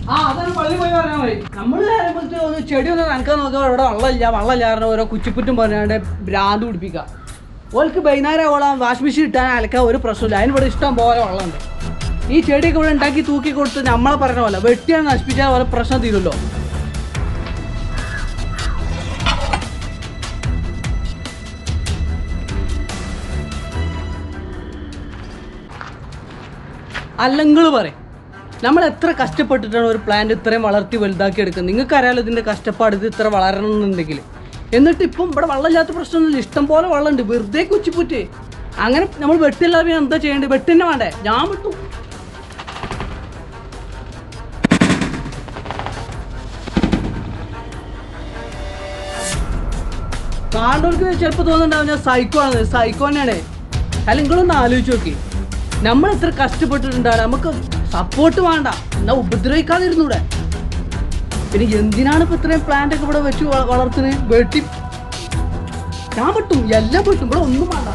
ആ അതാണ് പള്ളി പോയി പറഞ്ഞാൽ മതി നമ്മൾ നേരെ ഒന്ന് ചെടി ഒന്ന് നനക്കാൻ നോക്കുക ഇവിടെ വെള്ളമില്ല വെള്ളമില്ല കാരണം ഓരോ കുച്ചിപ്പുറ്റും പറഞ്ഞാണ്ട് ഭ്രാന്ത് പിടിപ്പിക്കുക ഓൾക്ക് വൈകുന്നേരം ഓളാം വാഷ് മെഷീൻ ഇട്ടാൻ അലക്കാൻ ഒരു പ്രശ്നമില്ല അതിനിവിടെ ഇഷ്ടം പോലെ വെള്ളമുണ്ട് ഈ ചെടിയൊക്കെ ഇവിടെ ഉണ്ടാക്കി തൂക്കി കൊടുത്ത് നമ്മളെ പറഞ്ഞ പോലെ വെട്ടിയാണ് നശിപ്പിച്ചാൽ പോലെ പ്രശ്നം തീരുമല്ലോ അല്ലെങ്കിൽ പറയും നമ്മൾ എത്ര കഷ്ടപ്പെട്ടിട്ടാണ് ഒരു പ്ലാന്റ് ഇത്രയും വളർത്തി വലുതാക്കി എടുക്കുന്നത് നിങ്ങൾക്ക് അറിയാലോ ഇതിൻ്റെ കഷ്ടപ്പാട് ഇത് ഇത്ര വളരണം എന്നുണ്ടെങ്കിൽ എന്നിട്ട് ഇപ്പം ഇവിടെ വെള്ളമില്ലാത്ത പ്രശ്നമൊന്നുമില്ല ഇഷ്ടം പോലെ വെള്ളമുണ്ട് വെറുതെ കുച്ചിപ്പുറ്റ് അങ്ങനെ നമ്മൾ വെട്ടില്ല പിന്നെ എന്താ ചെയ്യേണ്ടത് വെട്ടിന്നെ വേണ്ടേ ഞാൻ വിട്ടു കാണുന്നവർക്ക് ചിലപ്പോൾ തോന്നുന്നുണ്ടാവും ഞാൻ സൈക്കോ ആണ് സൈക്കോ തന്നെയാണ് അല്ല നിങ്ങളൊന്ന് ആലോചിച്ച് നോക്കി നമ്മൾ എത്ര കഷ്ടപ്പെട്ടിട്ടുണ്ടാവും നമുക്ക് സപ്പോർട്ട് വേണ്ട എന്നാ ഉപദ്രവിക്കാതിരുന്നൂടെ പിന്നെ എന്തിനാണ് ഇപ്പൊ ഇത്രയും പ്ലാന്റ് ഒക്കെ ഇവിടെ വെച്ച് വ- വളർത്തുന്നത് വെട്ടി ഞാൻ വെട്ടും എല്ലാം വെട്ടും ഇവിടെ ഒന്നും വേണ്ട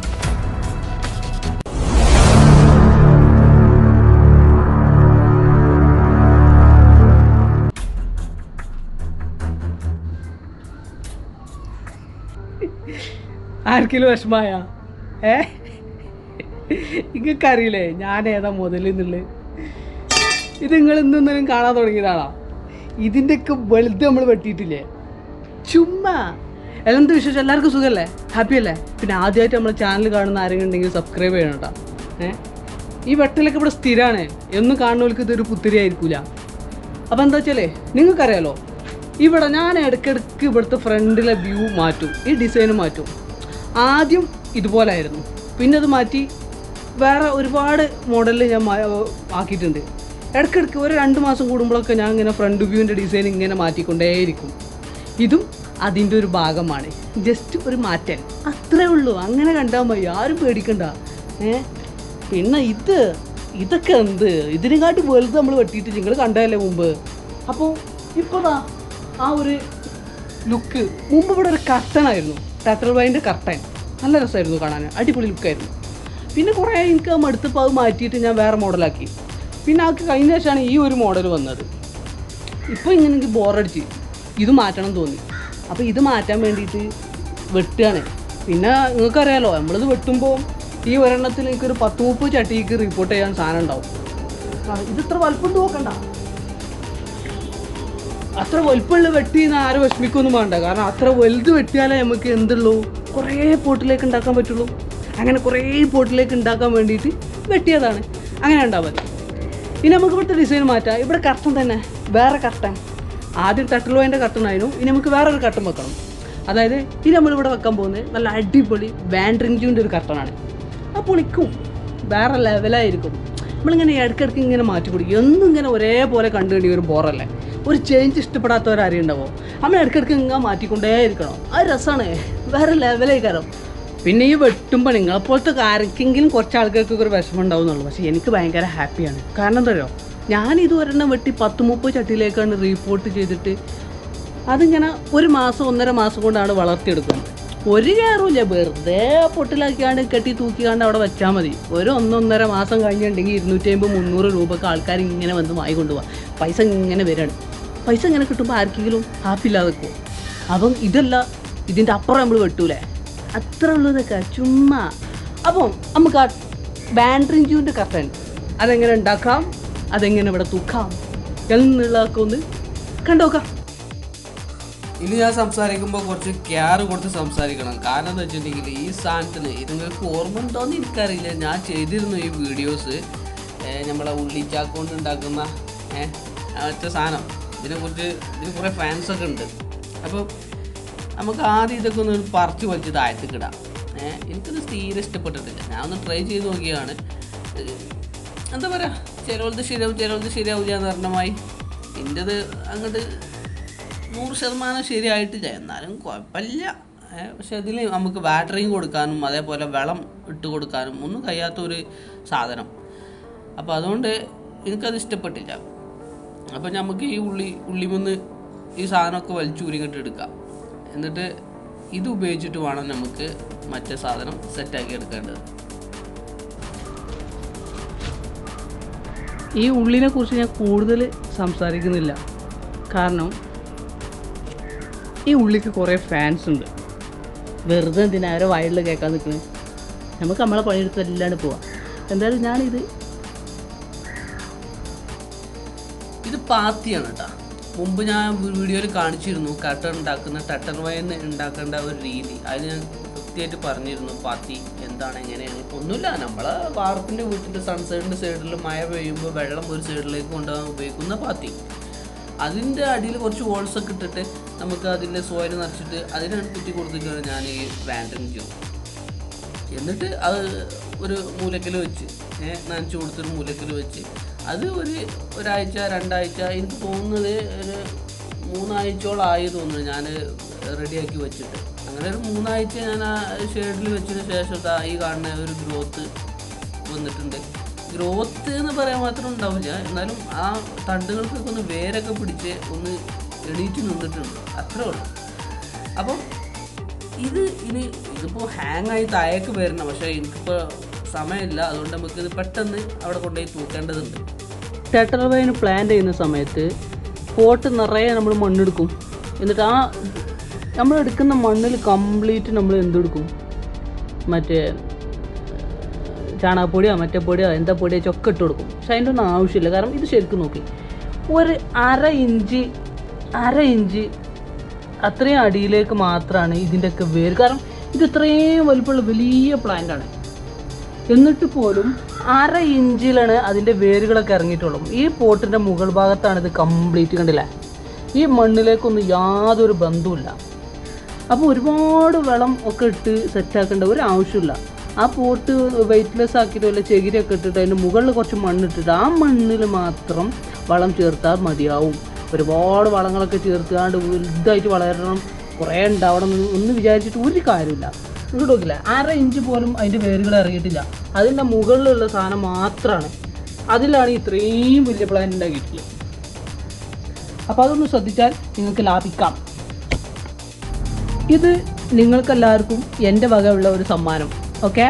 ആർക്കെങ്കിലും വിഷമായ ഏ നിങ്ങൾക്ക് അറിയില്ലേ ഞാൻ ഏതാ മുതൽ എന്നുള്ളത് ഇത് നിങ്ങൾ ഇന്നൊന്നും കാണാൻ തുടങ്ങിയതാണോ ഇതിൻ്റെയൊക്കെ വലുത് നമ്മൾ വെട്ടിയിട്ടില്ലേ ചുമ്മാ എന്ത് വിശേഷം എല്ലാവർക്കും സുഖമല്ലേ ഹാപ്പി അല്ലേ പിന്നെ ആദ്യമായിട്ട് നമ്മൾ ചാനൽ കാണുന്ന ആരെങ്കിലും ഉണ്ടെങ്കിൽ സബ്സ്ക്രൈബ് ചെയ്യണം കേട്ടോ ഏ ഈ വെട്ടലൊക്കെ ഇവിടെ സ്ഥിരമാണ് എന്നും കാണുന്നവർക്ക് ഇതൊരു പുത്തിരി ആയിരിക്കില്ല അപ്പോൾ എന്താ വെച്ചാലേ നിങ്ങൾക്കറിയാലോ ഇവിടെ ഞാൻ ഇടയ്ക്കിടയ്ക്ക് ഇവിടുത്തെ ഫ്രണ്ടിലെ വ്യൂ മാറ്റും ഈ ഡിസൈൻ മാറ്റും ആദ്യം ഇതുപോലായിരുന്നു പിന്നെ അത് മാറ്റി വേറെ ഒരുപാട് മോഡലിൽ ഞാൻ മാ- ആക്കിയിട്ടുണ്ട് ഇടയ്ക്കിടയ്ക്ക് ഒരു രണ്ട് മാസം കൂടുമ്പോഴൊക്കെ ഞാൻ ഇങ്ങനെ ഫ്രണ്ട് വ്യൂവിൻ്റെ ഡിസൈൻ ഇങ്ങനെ മാറ്റിക്കൊണ്ടേയിരിക്കും ഇതും അതിൻ്റെ ഒരു ഭാഗമാണ് ജസ്റ്റ് ഒരു മാറ്റൽ അത്രേ ഉള്ളൂ അങ്ങനെ കണ്ടാൽ മതി ആരും പേടിക്കണ്ട ഏ പിന്നെ ഇത് ഇതൊക്കെ എന്ത് ഇതിനെക്കാട്ടി വലുത് നമ്മൾ വെട്ടിയിട്ട് നിങ്ങൾ കണ്ടതല്ലേ മുമ്പ് അപ്പോൾ ഇപ്പോൾ ദാ ആ ഒരു ലുക്ക് മുമ്പ് ഇവിടെ ഒരു കർട്ടനായിരുന്നു ടാറ്റർ വൈൻ്റെ കർട്ടൻ നല്ല രസമായിരുന്നു കാണാൻ അടിപൊളി ലുക്കായിരുന്നു പിന്നെ കുറേ എനിക്ക് ആ മടുത്തപ്പോൾ അത് മാറ്റിയിട്ട് ഞാൻ വേറെ മോഡലാക്കി പിന്നെ ആൾക്ക് കഴിഞ്ഞ ശേഷമാണ് ഈ ഒരു മോഡൽ വന്നത് ഇപ്പോൾ ഇങ്ങനെ എനിക്ക് ബോറടിച്ച് ഇത് മാറ്റണം തോന്നി അപ്പോൾ ഇത് മാറ്റാൻ വേണ്ടിയിട്ട് വെട്ടുകയാണ് പിന്നെ നിങ്ങൾക്കറിയാലോ നമ്മളിത് വെട്ടുമ്പോൾ ഈ ഒരെണ്ണത്തിൽ എനിക്കൊരു പത്ത് മുപ്പത് ചട്ടിക്ക് റിപ്പോർട്ട് ചെയ്യാൻ സാധനം ഉണ്ടാവും ആ, ഇത് ഇത്ര വലുപ്പം നോക്കണ്ട അത്ര വലുപ്പമുള്ള വെട്ടി എന്ന് ആരും വിഷമിക്കൊന്നും വേണ്ട കാരണം അത്ര വലുത് വെട്ടിയാലേ നമുക്ക് എന്തുള്ളൂ കുറേ പോട്ടിലേക്ക് ഉണ്ടാക്കാൻ പറ്റുള്ളൂ അങ്ങനെ കുറേ പോട്ടിലേക്ക് ഉണ്ടാക്കാൻ വേണ്ടിയിട്ട് വെട്ടിയതാണ് അങ്ങനെ ഉണ്ടാൽ മതി ഇനി നമുക്ക് ഇവിടുത്തെ ഡിസൈൻ മാറ്റാം ഇവിടെ കർട്ടൻ തന്നെ വേറെ കർട്ടൻ ആദ്യം ടട്ടിലോൻ്റെ കർട്ടൻ ആയിരുന്നു ഇനി നമുക്ക് വേറൊരു കർട്ടൻ വെക്കണം അതായത് ഇനി നമ്മളിവിടെ വെക്കാൻ പോകുന്നത് നല്ല അടിപൊളി വാൻഡ്രിഞ്ചിൻ്റെ ഒരു കർട്ടനാണ് ആ പൊളിക്കും വേറെ ലെവലായിരിക്കും നമ്മളിങ്ങനെ ഇടയ്ക്കിടയ്ക്ക് ഇങ്ങനെ മാറ്റി പിടിക്കും എന്നും ഇങ്ങനെ ഒരേപോലെ കണ്ടു കഴിഞ്ഞ ഒരു ബോറല്ലേ ഒരു ചേഞ്ച് ഇഷ്ടപ്പെടാത്തവരാരും ഉണ്ടാവോ നമ്മൾ ഇടയ്ക്കിടയ്ക്ക് ഇങ്ങനെ മാറ്റിക്കൊണ്ടേ ഇരിക്കണം അത് രസമാണ് വേറെ ലെവലായിക്കാരം പിന്നെ ഈ വെട്ടുമ്പോൾ നിങ്ങളെപ്പോലത്തെ ആർക്കെങ്കിലും കുറച്ച് ആൾക്കാർക്ക് ഒരു വിഷമം ഉണ്ടാവും എന്നുള്ളൂ പക്ഷേ എനിക്ക് ഭയങ്കര ഹാപ്പിയാണ് കാരണം എന്താ പറയുക ഞാൻ ഇതുവരെണ്ണം വെട്ടി പത്ത് മുപ്പത് ചട്ടിയിലേക്കാണ് റീപോർട്ട് ചെയ്തിട്ട് അതിങ്ങനെ ഒരു മാസം ഒന്നര മാസം കൊണ്ടാണ് വളർത്തിയെടുക്കുന്നത് ഒരു കയറുമില്ല വെറുതെ പൊട്ടിലാക്കിയാണ്ട് കെട്ടി തൂക്കിയാണ്ട് അവിടെ വെച്ചാൽ മതി ഒരു ഒന്നൊന്നര മാസം കഴിഞ്ഞിട്ടുണ്ടെങ്കിൽ ഇരുന്നൂറ്റി അമ്പത് മുന്നൂറ് രൂപക്ക് ആൾക്കാർ ഇങ്ങനെ വന്ന് വാങ്ങി കൊണ്ടുപോകാം പൈസ ഇങ്ങനെ വരാണ് പൈസ ഇങ്ങനെ കിട്ടുമ്പോൾ ആർക്കെങ്കിലും ഹാപ്പി ഇല്ലാതെ നിൽക്കും അപ്പം ഇതല്ല ഇതിൻ്റെ അപ്പുറം നമ്മൾ വെട്ടൂലേ അത്ര ഉള്ളതൊക്കെ ചുമ്മാ അപ്പം നമുക്ക് ആ ബാൻഡ്രിഞ്ചുവിൻ്റെ കർട്ടൻ അതെങ്ങനെ ഉണ്ടാക്കാം അതെങ്ങനെ ഇവിടെ തൂക്കാം എന്നുള്ളതൊക്കെ ഒന്ന് കണ്ടോക്കാം ഇനി ഞാൻ സംസാരിക്കുമ്പോൾ കുറച്ച് കെയർ കൊടുത്ത് സംസാരിക്കണം കാരണം എന്താ വെച്ചിട്ടുണ്ടെങ്കിൽ ഈ സാധനത്തിന് ഇത് നിങ്ങൾക്ക് ഓർമ്മ ഉണ്ടോയെന്ന് എനിക്കറിയില്ല ഞാൻ ചെയ്തിരുന്നു ഈ വീഡിയോസ് നമ്മളെ ഉള്ളിച്ചാക്ക് കൊണ്ട് ഉണ്ടാക്കുന്ന ഏഹ് മറ്റേ സാധനം ഇതിനെക്കുറിച്ച് ഇതിന് കുറേ ഫാൻസൊക്കെ ഉണ്ട് അപ്പോൾ നമുക്ക് ആദ്യം ഇതൊക്കെ ഒന്ന് പറിച്ച് വലിച്ച് താഴത്തേക്ക് ഇടാം ഏഹ് എനിക്കത് തീരെ ഇഷ്ടപ്പെട്ടിട്ടില്ല ഞാൻ ഒന്ന് ട്രൈ ചെയ്ത് നോക്കിയാണ് ഏഹ് എന്താ പറയുക ചിലവത് ശരിയാവും ചിലവത് ശരിയാവില്ല എന്ന് പറഞ്ഞമായി എൻ്റെത് അങ്ങോട്ട് നൂറ് ശതമാനം ശരിയായിട്ടില്ല എന്നാലും കുഴപ്പമില്ല ഏ, പക്ഷെ അതിൽ നമുക്ക് ബാറ്ററിയും കൊടുക്കാനും അതേപോലെ വെള്ളം ഇട്ട് കൊടുക്കാനും ഒന്നും കഴിയാത്തൊരു സാധനം അപ്പോൾ അതുകൊണ്ട് എനിക്കത് ഇഷ്ടപ്പെട്ടില്ല അപ്പോൾ നമുക്ക് ഈ ഉള്ളി ഉള്ളിമൊന്ന് ഈ സാധനമൊക്കെ വലിച്ചൂരിങ്ങിട്ട് എടുക്കാം എന്നിട്ട് ഇത് ഉപയോഗിച്ചിട്ട് വേണം നമുക്ക് മറ്റേ സാധനം സെറ്റാക്കി എടുക്കേണ്ടത് ഈ ഉള്ളിനെ കുറിച്ച് ഞാൻ കൂടുതൽ സംസാരിക്കുന്നില്ല കാരണം ഈ ഉള്ളിക്ക് കുറേ ഫാൻസ് ഉണ്ട് വെറുതെ എന്തിനാ അവരെ വയലിൽ കേൾക്കാൻ നിൽക്കുന്നത് നമുക്ക് നമ്മളെ പണിയെടുത്ത് എല്ലാണ്ട് പോവാം എന്തായാലും ഞാനിത് ഇത് പാത്തിയാണ് കേട്ടോ മുമ്പ് ഞാൻ വീഡിയോയിൽ കാണിച്ചിരുന്നു കട്ടർ ഉണ്ടാക്കുന്ന ടട്ടർ വയൻ ഉണ്ടാക്കേണ്ട ഒരു രീതി അത് ഞാൻ കൃത്യമായിട്ട് പറഞ്ഞിരുന്നു പാത്തി എന്താണ് എങ്ങനെയാണ് ഒന്നുമില്ല നമ്മളെ വാർപ്പിൻ്റെ വീട്ടിൻ്റെ സൺസൈഡിൻ്റെ സൈഡിൽ മഴ പെയ്യുമ്പോൾ വെള്ളം ഒരു സൈഡിലേക്ക് കൊണ്ടുപോകാൻ ഉപയോഗിക്കുന്ന പാത്തി അതിൻ്റെ അടിയിൽ കുറച്ച് ഹോൾസ് ഒക്കെ ഇട്ടിട്ട് നമുക്ക് അതിൻ്റെ സോയിൽ നിറച്ചിട്ട് അതിനാണ് കുത്തി കൊടുത്തിട്ടാണ് ഞാൻ ഈ വാൻഡൻ ചെയ്യും എന്നിട്ട് അത് ഒരു മൂലക്കൽ വെച്ച് ഏഹ് നനച്ച് കൊടുത്തൊരു മൂലക്കൽ വെച്ച് അത് ഒരു ഒരാഴ്ച രണ്ടാഴ്ച എനിക്ക് തോന്നുന്നത് ഒരു മൂന്നാഴ്ചയോളം ആയി തോന്നുന്നു ഞാൻ റെഡിയാക്കി വെച്ചിട്ട് അങ്ങനെ ഒരു മൂന്നാഴ്ച ഞാൻ ആ ഷെയ്ഡിൽ വെച്ചതിന് ശേഷം ദാ ഈ കാണുന്ന ഒരു ഗ്രോത്ത് വന്നിട്ടുണ്ട് ഗ്രോത്ത് എന്ന് പറയാൻ മാത്രം ഉണ്ടാവില്ല എന്നാലും ആ തണ്ടുകൾക്കൊക്കെ ഒന്ന് വേരൊക്കെ പിടിച്ച് ഒന്ന് എണീറ്റ് നിന്നിട്ടുണ്ട് അത്രേ ഉള്ളൂ അപ്പം ഇത് ഇനി ഇതിപ്പോൾ ഹാങ് ആയി താഴേക്ക് വരണം പക്ഷേ എനിക്കിപ്പോൾ സമയമില്ല അതുകൊണ്ട് നമുക്ക് ഇത് പെട്ടെന്ന് അവിടെ കൊണ്ടുപോയി തൂക്കേണ്ടതുണ്ട് ടെട്ടർ വൈന് പ്ലാൻ ചെയ്യുന്ന സമയത്ത് പോട്ട് നിറയെ നമ്മൾ മണ്ണെടുക്കും എന്നിട്ട് ആ നമ്മൾ എടുക്കുന്ന മണ്ണിൽ കംപ്ലീറ്റ് നമ്മൾ എന്തെടുക്കും മറ്റേ ചാണകപ്പൊടിയോ മറ്റേ പൊടിയോ എന്താ പൊടിയോ ചൊക്കെ ഇട്ട് കൊടുക്കും പക്ഷെ അതിൻ്റെ ഒന്നും ആവശ്യമില്ല കാരണം ഇത് ശരിക്കും നോക്കി ഒരു അര ഇഞ്ച് അര ഇഞ്ച് അത്രയും അടിയിലേക്ക് മാത്രമാണ് ഇതിൻ്റെയൊക്കെ വേര് കാരണം ഇത് ഇത്രയും വലിപ്പമുള്ള വലിയ പ്ലാന്റാണ് എന്നിട്ട് പോലും അര ഇഞ്ചിലാണ് അതിൻ്റെ വേരുകളൊക്കെ ഇറങ്ങിയിട്ടുള്ളൂ ഈ പോട്ടിൻ്റെ മുകൾ ഭാഗത്താണ് ഇത് കംപ്ലീറ്റ് കണ്ടില്ലേ ഈ മണ്ണിലേക്കൊന്നും യാതൊരു ബന്ധവുമില്ല അപ്പോൾ ഒരുപാട് വെള്ളം ഒക്കെ ഇട്ട് സെറ്റാക്കേണ്ട ഒരു ആവശ്യമില്ല ആ പോട്ട് വെയ്റ്റ്ലെസ് ആക്കിയിട്ട് വല്ല ചകിരിയൊക്കെ ഇട്ടിട്ട് അതിൻ്റെ മുകളിൽ കുറച്ച് മണ്ണിട്ടിട്ട് ആ മണ്ണിൽ മാത്രം വളം ചേർത്താൽ മതിയാവും ഒരുപാട് വളങ്ങളൊക്കെ ചേർത്താണ്ട് വലുതായിട്ട് വളരണം കുറേ ഉണ്ടാവണം എന്ന് ഒന്ന് വിചാരിച്ചിട്ട് ഒരു കാര്യമില്ല ഇങ്ങോട്ട് നോക്കില്ല അര ഇഞ്ച് പോലും അതിൻ്റെ വേരുകൾ ഇറങ്ങിയിട്ടില്ല അതിൻ്റെ മുകളിലുള്ള സാധനം മാത്രമാണ് അതിലാണ് ഇത്രയും വലിയ പ്ലാന്റ് ഉണ്ടാക്കിയിട്ടുള്ളത് അപ്പോൾ അതൊന്ന് ശ്രദ്ധിച്ചാൽ നിങ്ങൾക്ക് ലാഭിക്കാം ഇത് നിങ്ങൾക്കെല്ലാവർക്കും എൻ്റെ വകയുള്ള ഒരു സമ്മാനം ഓക്കെ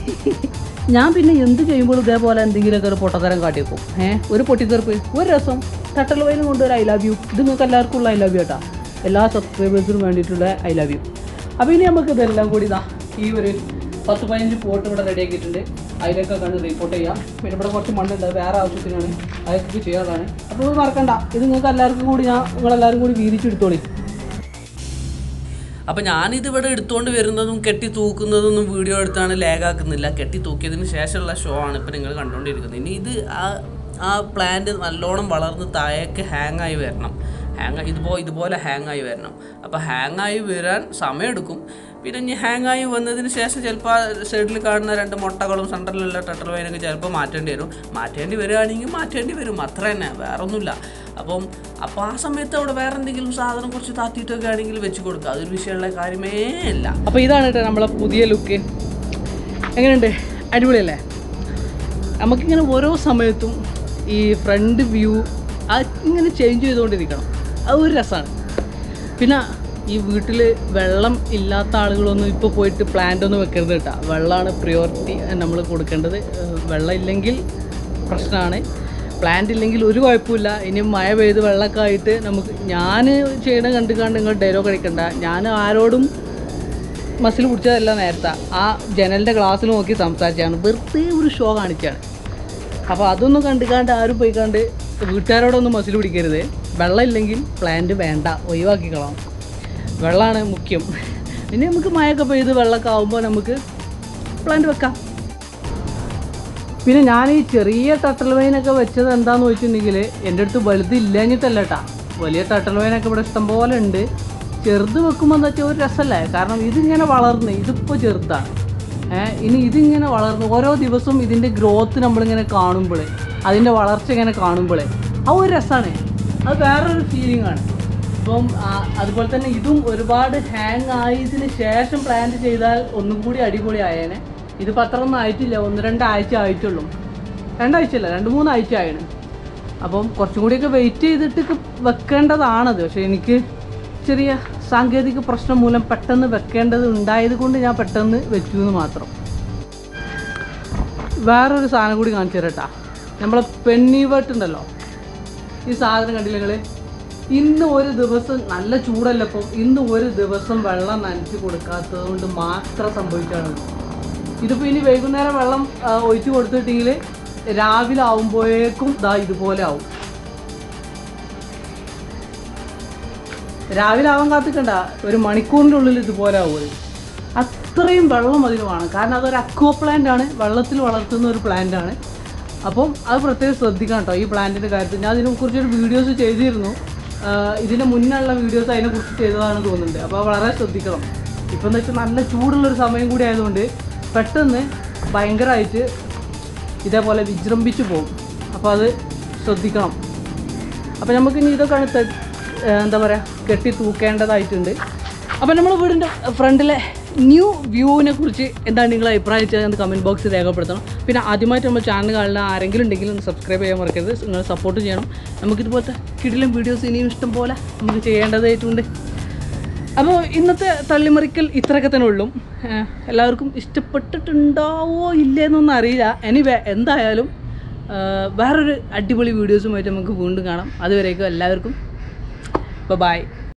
ഞാൻ പിന്നെ എന്ത് ചെയ്യുമ്പോഴും ഇതേപോലെ എന്തെങ്കിലുമൊക്കെ ഒരു പൊട്ടത്തരം കാട്ടിവെക്കും ഏഹ് ഒരു പൊട്ടിത്തെറുപ്പ് ഒരു രസം തട്ടൽ വൈനും കൊണ്ട് ഒരു ഐ ലവ് യു ഇത് നിങ്ങൾക്ക് എല്ലാവർക്കും ഉള്ള ഐ ലവ് യു കേട്ടോ എല്ലാ സബ്സ്ക്രൈബേഴ്സിനും വേണ്ടിയിട്ടുള്ള ഐ ലവ് യു അപ്പോൾ ഇനി നമുക്ക് ഇതെല്ലാം കൂടി ഇതാ ഈ ഒരു പത്ത് പതിനഞ്ച് പോട്ട് ഇവിടെ റെഡി ആക്കിയിട്ടുണ്ട് അതിലേക്കൊക്കെ കണ്ട് റിപ്പോർട്ട് ചെയ്യാം പിന്നെ ഇവിടെ കുറച്ച് മണ്ണുണ്ട് അത് വേറെ ആവശ്യത്തിനാണ് അതൊക്കെ ചെയ്യാനുള്ളതാണ് അപ്പോൾ ഇത് മറക്കണ്ട ഇത് നിങ്ങൾക്ക് എല്ലാവർക്കും കൂടി ഞാൻ നിങ്ങളെല്ലാവരും കൂടി വീതിച്ചെടുത്തോളി അപ്പം ഞാനിത് ഇവിടെ എടുത്തുകൊണ്ട് വരുന്നതും കെട്ടി തൂക്കുന്നതൊന്നും വീഡിയോ എടുത്താണ് ലാഗാക്കുന്നില്ല കെട്ടി തൂക്കിയതിന് ശേഷമുള്ള ഷോ ആണ് ഇപ്പം നിങ്ങൾ കണ്ടുകൊണ്ടിരിക്കുന്നത് ഇനി ഇത് ആ ആ പ്ലാന്റ് നല്ലോണം വളർന്ന് താഴേക്ക് ഹാങ് ആയി വരണം ഹാങ് ഇതുപോ ഇതുപോലെ ഹാങ് ആയി വരണം അപ്പോൾ ഹാങ് ആയി വരാൻ സമയമെടുക്കും പിന്നെ ഇനി ഹാങ് ആയി വന്നതിന് ശേഷം ചിലപ്പോൾ സൈഡിൽ കാണുന്ന രണ്ട് മുട്ടകളും സെൻറ്ററിലുള്ള ടട്ടർ വൈനൊക്കെ ചിലപ്പോൾ മാറ്റേണ്ടി വരും മാറ്റേണ്ടി വരികയാണെങ്കിൽ മാറ്റേണ്ടി വരും അത്ര തന്നെ വേറെ ഒന്നുമില്ല അപ്പം അപ്പോൾ ആ സമയത്ത് അവിടെ വേറെ എന്തെങ്കിലും സാധനം കുറച്ച് താത്തിയിട്ടൊക്കെ ആണെങ്കിൽ വെച്ച് കൊടുക്കുക അതൊരു വിഷയമുള്ള കാര്യമേ അല്ല അപ്പോൾ ഇതാണ് കേട്ടോ നമ്മളെ പുതിയ ലുക്ക് എങ്ങനെയുണ്ട് അടിപൊളിയല്ലേ നമുക്കിങ്ങനെ ഓരോ സമയത്തും ഈ ഫ്രണ്ട് വ്യൂ അത് ഇങ്ങനെ ചേഞ്ച് ചെയ്തുകൊണ്ടിരിക്കണം അത് ഒരു രസമാണ് പിന്നെ ഈ വീട്ടിൽ വെള്ളം ഇല്ലാത്ത ആളുകളൊന്നും ഇപ്പോൾ പോയിട്ട് പ്ലാന്റ് ഒന്നും വെക്കരുത് കേട്ടോ വെള്ളമാണ് പ്രിയോറിറ്റി നമ്മൾ കൊടുക്കേണ്ടത് ഏഹ് വെള്ളം ഇല്ലെങ്കിൽ പ്രശ്നമാണ് പ്ലാന്റ് ഇല്ലെങ്കിൽ ഒരു കുഴപ്പമില്ല ഇനി മഴ പെയ്ത് വെള്ളമൊക്കെ ആയിട്ട് നമുക്ക് ഞാൻ ചെയ്യണ കണ്ടു കണ്ട് നിങ്ങൾ ഡയലോഗ് അടിക്കണ്ട ഞാൻ ആരോടും മസിൽ പിടിച്ചതല്ല നേരത്തെ ആ ജനലിൻ്റെ ഗ്ലാസ്സിൽ നോക്കി സംസാരിച്ചാണ് വെറുതെ ഒരു ഷോ കാണിച്ചാണ് അപ്പോൾ അതൊന്നും കണ്ടുകാണ്ട് ആരും പോയി കണ്ട് വീട്ടുകാരോടൊന്നും മസിൽ പിടിക്കരുത് വെള്ളം ഇല്ലെങ്കിൽ പ്ലാന്റ് വേണ്ട ഒഴിവാക്കിക്കളാം വെള്ളമാണ് മുഖ്യം പിന്നെ നമുക്ക് മഴയൊക്കെ പെയ്ത് വെള്ളമൊക്കെ ആകുമ്പോൾ നമുക്ക് പ്ലാന്റ് വെക്കാം പിന്നെ ഞാൻ ഈ ചെറിയ ടട്ടൽ വൈനൊക്കെ വെച്ചത് എന്താന്ന് വെച്ചിട്ടുണ്ടെങ്കിൽ എൻ്റെ അടുത്ത് വലുത് ഇല്ലാഞ്ഞിട്ടല്ല കേട്ടാ വലിയ ടട്ടൽ വൈനൊക്കെ ഇവിടെ ഇഷ്ടംപോലെ ഉണ്ട് ചെറുത് വെക്കുമ്പോൾ എന്താ വെച്ചാൽ ഒരു രസമല്ലേ കാരണം ഇതിങ്ങനെ വളർന്ന് ഇതിപ്പോൾ ചെറുതാണ് ഏഹ് ഇനി ഇതിങ്ങനെ വളർന്ന് ഓരോ ദിവസവും ഇതിൻ്റെ ഗ്രോത്ത് നമ്മളിങ്ങനെ കാണുമ്പോൾ അതിൻ്റെ വളർച്ച ഇങ്ങനെ കാണുമ്പോൾ ആ ഒരു രസമാണ് അത് വേറൊരു ഫീലിംഗ് ആണ് ഇപ്പം ആ, അതുപോലെ തന്നെ ഇതും ഒരുപാട് ഹാങ് ആയതിന് ശേഷം പ്ലാന്റ് ചെയ്താൽ ഒന്നും കൂടി അടിപൊളി ആയേനെ ഇതിപ്പോൾ അത്ര ഒന്നും ആയിട്ടില്ല ഒന്ന് രണ്ടാഴ്ച ആയിട്ടുള്ളൂ രണ്ടാഴ്ച അല്ല രണ്ട് മൂന്നാഴ്ച ആയാണ് അപ്പം കുറച്ചും കൂടിയൊക്കെ വെയിറ്റ് ചെയ്തിട്ട് ഒക്കെ വെക്കേണ്ടതാണത് പക്ഷേ എനിക്ക് ചെറിയ സാങ്കേതിക പ്രശ്നം മൂലം പെട്ടെന്ന് വെക്കേണ്ടത് ഉണ്ടായത് കൊണ്ട് ഞാൻ പെട്ടെന്ന് വെച്ചു എന്ന് മാത്രം വേറൊരു സാധനം കൂടി കാണിച്ചു തരട്ടാ നമ്മളെ പെണ്ണീവട്ട് ഉണ്ടല്ലോ ഈ സാധനം കണ്ടില്ല നിങ്ങൾ ഇന്ന് ഒരു ദിവസം നല്ല ചൂടല്ല ഇപ്പം ഇന്ന് ഒരു ദിവസം വെള്ളം നനച്ച് കൊടുക്കാത്തത് കൊണ്ട് മാത്രം സംഭവിച്ചാണ് ഇതിപ്പോൾ ഇനി വൈകുന്നേരം വെള്ളം ആ, ഒഴിച്ച് കൊടുത്തിട്ടെങ്കിൽ രാവിലെ ആവുമ്പോഴേക്കും ദാ ഇതുപോലെ ആവും രാവിലെ ആവാൻ കാത്തിക്കണ്ട ഒരു മണിക്കൂറിൻ്റെ ഉള്ളിൽ ഇതുപോലെ ആവും അത്രയും വെള്ളം അതിന് വേണം കാരണം അതൊരു അക്വ പ്ലാന്റ് ആണ് വെള്ളത്തിൽ വളർത്തുന്ന ഒരു പ്ലാന്റ് ആണ് അപ്പം അത് പ്രത്യേകം ശ്രദ്ധിക്കണം കേട്ടോ ഈ പ്ലാന്റിൻ്റെ കാര്യത്തിൽ ഞാൻ അതിനെക്കുറിച്ചൊരു വീഡിയോസ് ചെയ്തിരുന്നു ആഹ് ഇതിന് മുന്നുള്ള വീഡിയോസ് അതിനെക്കുറിച്ച് ചെയ്തതാണ് തോന്നുന്നുണ്ട് അപ്പോൾ വളരെ ശ്രദ്ധിക്കണം ഇപ്പം എന്ന് വെച്ചാൽ നല്ല ചൂടുള്ളൊരു സമയം കൂടി ആയതുകൊണ്ട് പെട്ടെന്ന് ഭയങ്കരമായിട്ട് ഇതേപോലെ വിജൃംഭിച്ചു പോകും അപ്പോൾ അത് ശ്രദ്ധിക്കണം അപ്പോൾ നമുക്ക് ഇനി ഇതൊക്കെ ആണ് തെ- ഏഹ് എന്താ പറയുക കെട്ടി തൂക്കേണ്ടതായിട്ടുണ്ട് അപ്പോൾ നമ്മുടെ വീടിൻ്റെ ഫ്രണ്ടിലെ ന്യൂ വ്യൂവിനെ കുറിച്ച് എന്താണ് നിങ്ങളുടെ അഭിപ്രായം വെച്ചാൽ കമൻറ്റ് ബോക്സിൽ രേഖപ്പെടുത്തണം പിന്നെ ആദ്യമായിട്ട് നമ്മൾ ചാനൽ കാണുന്ന ആരെങ്കിലും ഉണ്ടെങ്കിൽ ഒന്ന് സബ്സ്ക്രൈബ് ചെയ്യാൻ മറക്കരുത് നിങ്ങൾ സപ്പോർട്ട് ചെയ്യണം നമുക്കിതുപോലത്തെ കിടിലം വീഡിയോസ് ഇനിയും ഇഷ്ടം പോലെ നമുക്ക് ചെയ്യേണ്ടതായിട്ടുണ്ട് അപ്പോൾ ഇന്നത്തെ തള്ളിമറിക്കൽ ഇത്രയൊക്കെ തന്നെ ഉള്ളൂ ഏഹ് എല്ലാവർക്കും ഇഷ്ടപ്പെട്ടിട്ടുണ്ടാവോ ഇല്ലേന്നൊന്നും അറിയില്ല എനിവേ എന്തായാലും ഏഹ് വേറൊരു അടിപൊളി വീഡിയോസുമായിട്ട് നമുക്ക് വീണ്ടും കാണാം അതുവരേക്കും എല്ലാവർക്കും ബൈ